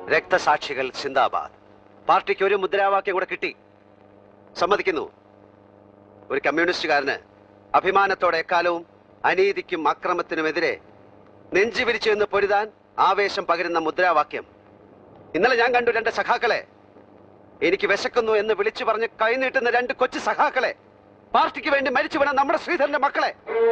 രക്തസാക്ഷികൾ സിന്ദാബാദ് പാർട്ടിക്ക് ഒരു മുദ്രാവാക്യം കൂടെ കിട്ടി സമ്മതിക്കുന്നു ഒരു കമ്മ്യൂണിസ്റ്റുകാരന് അഭിമാനത്തോടെ എക്കാലവും അനീതിക്കും അക്രമത്തിനുമെതിരെ നെഞ്ചു വിരിച്ചു എന്ന് പൊരുതാൻ ആവേശം പകരുന്ന മുദ്രാവാക്യം ഇന്നലെ ഞാൻ കണ്ടു രണ്ട് സഖാക്കളെ എനിക്ക് വിശക്കുന്നു എന്ന് വിളിച്ചു പറഞ്ഞ് കൈനീട്ടുന്ന രണ്ട് കൊച്ചു സഖാക്കളെ പാർട്ടിക്ക് വേണ്ടി മരിച്ചു വീണ നമ്മുടെ ശ്രീധരന്റെ മക്കളെ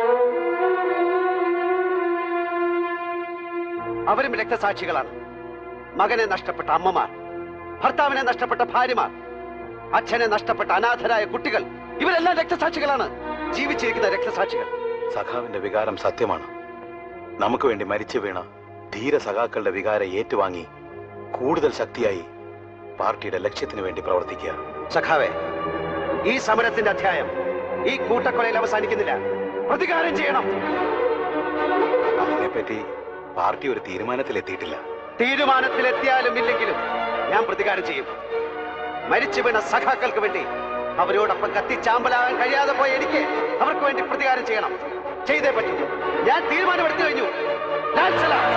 അവരും രക്തസാക്ഷികളാണ് മകനെ നഷ്ടപ്പെട്ട അമ്മമാർ ഭർത്താവിനെ നഷ്ടപ്പെട്ട ഭാര്യമാർ അച്ഛനെ നഷ്ടപ്പെട്ട അനാഥരായ കുട്ടികൾ ഇവരെല്ലാം രക്തസാക്ഷികളാണ് ജീവിച്ചിരിക്കുന്ന രക്തസാക്ഷികൾ സഖാവിന്റെ വികാരം സത്യമാണ് നമുക്ക് വേണ്ടി മരിച്ചു വീണ ധീര സഖാക്കളുടെ വികാരം ഏറ്റുവാങ്ങി കൂടുതൽ ശക്തിയായി പാർട്ടിയുടെ ലക്ഷ്യത്തിന് വേണ്ടി പ്രവർത്തിക്കുക സഖാവേ ഈ സമരത്തിന്റെ അധ്യായം ഈ കൂട്ടക്കൊലയിൽ അവസാനിക്കുന്നില്ല പ്രതികാരം ചെയ്യണം അതിനെപ്പറ്റി പാർട്ടി ഒരു തീരുമാനത്തിലെത്തിയിട്ടില്ല തീരുമാനത്തിലെത്തിയാലും ഇല്ലെങ്കിലും ഞാൻ പ്രതികാരം ചെയ്യും മരിച്ചു വീണ സഖാക്കൾക്ക് വേണ്ടി അവരോടൊപ്പം കത്തിച്ചാമ്പലാകാൻ കഴിയാതെ പോയ എനിക്ക് അവർക്ക് വേണ്ടി പ്രതികാരം ചെയ്യണം ചെയ്തേ പറ്റൂ ഞാൻ തീരുമാനമെടുത്തു കഴിഞ്ഞു ലാൽ സലാം